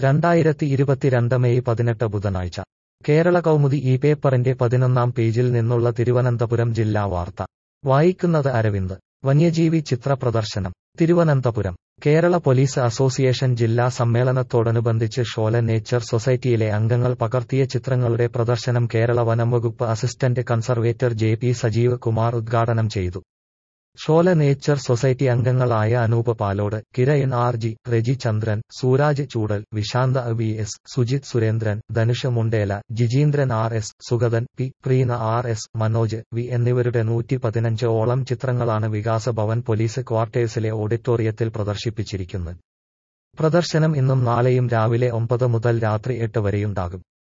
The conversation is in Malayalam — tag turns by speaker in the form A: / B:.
A: രണ്ടായിരത്തി ഇരുപത്തിരണ്ട് മെയ് പതിനെട്ട് ബുധനാഴ്ച കേരള കൗമുദി ഈ പേപ്പറിന്റെ പതിനൊന്നാം പേജിൽ നിന്നുള്ള തിരുവനന്തപുരം ജില്ലാ വാർത്ത വായിക്കുന്നത് അരവിന്ദ് വന്യജീവി ചിത്ര പ്രദർശനം തിരുവനന്തപുരം കേരള പോലീസ് അസോസിയേഷൻ ജില്ലാ സമ്മേളനത്തോടനുബന്ധിച്ച് ഷോല നേച്ചർ സൊസൈറ്റിയിലെ അംഗങ്ങൾ പകർത്തിയ ചിത്രങ്ങളുടെ പ്രദർശനം കേരള വനംവകുപ്പ് assistant conservator J P Sajeev Kumar ഉദ്ഘാടനം ചെയ്തു ഷോല നേച്ചർ സൊസൈറ്റി അംഗങ്ങളായ Anoop Palode Kirayan R G Reji Chandran Suraj Choodal Vishantha V S Sujith Surendran Dhanush Mundela Jijeendran R S Sugathan P Preena R S Manoj V എന്നിവരുടെ നൂറ്റി പതിനഞ്ച് ഓളം ചിത്രങ്ങളാണ് വികാസ ഭവൻ പോലീസ് ക്വാർട്ടേഴ്സിലെ ഓഡിറ്റോറിയത്തിൽ പ്രദർശിപ്പിച്ചിരിക്കുന്നത് പ്രദർശനം ഇന്നും നാളെയും രാവിലെ ഒമ്പത് മുതൽ രാത്രി എട്ട് വരെയുണ്ടാകും